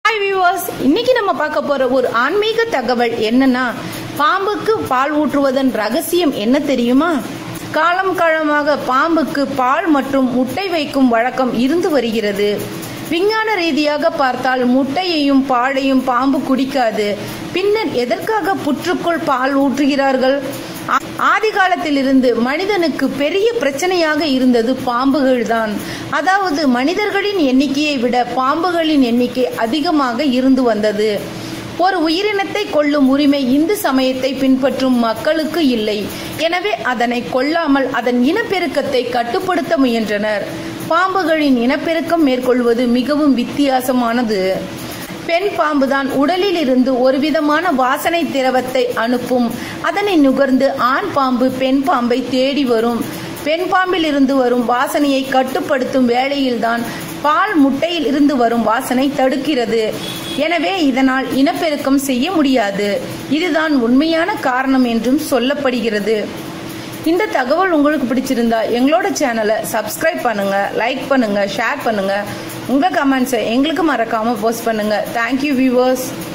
hi viewers இன்னைக்கு நம்ம பார்க்க போற ஒரு ஆன்மீக தகவல் என்னன்னா பாம்புக்கு பால் ஊற்றுவதன் ரகசியம் என்ன தெரியுமா காலம் காலமாக பாம்புக்கு பால் மற்றும் முட்டை வைக்கும் வழக்கம் இருந்து வருகிறது விஞ்ஞான ரீதியாக பார்த்தால் முட்டையையும் பாலையும் பாம்பு குடிக்காது பின்னர் எதற்காக புற்றுக்குள் பால் ஊற்றுகிறார்கள் ஆ- ஆதி காலத்திலிருந்து மனிதனுக்கு பெரிய பிரச்சனையாக இருந்தது பாம்புகள் தான் அதாவது மனிதர்களின் எண்ணிக்கையை விட பாம்புகளின் எண்ணிக்கை அதிகமாக இருந்து வந்தது ஒரு உயிரினத்தை கொல்லும் உரிமை இந்து சமயத்தை பின்பற்றும் மக்களுக்கு இல்லை எனவே அதனை கொல்லாமல் அதன் இனப்பெருக்கத்தை கட்டுப்படுத்த முயன்றனர் பாம்புகளின் இனப்பெருக்கம் மேற்கொள்வது மிகவும் வித்தியாசமானது பெண் பாம்புதான் உடலில் இருந்து ஒரு விதமான வாசனை திரவத்தை அனுப்பும் அதனை நுகர்ந்து ஆண் பாம்பு பெண் பாம்பை தேடி வரும் பெண் பாம்பில் இருந்து வரும் வாசனையை கட்டுப்படுத்தும் வேளையில்தான் பால் முட்டையில் இருந்து வரும் வாசனை தடுக்கிறது எனவே இதனால் இனப்பெருக்கம் செய்ய முடியாது இதுதான் உண்மையான காரணம் என்றும் சொல்லப்படுகிறது இந்த தகவல் உங்களுக்கு பிடிச்சிருந்தா எங்களோட சேனலை சப்ஸ்கிரைப் பண்ணுங்க லைக் பண்ணுங்க ஷேர் பண்ணுங்க உங்க கமெண்ட்ஸை எங்களுக்கு மறக்காம போஸ்ட் பண்ணுங்க தேங்க்யூ வியூவர்ஸ்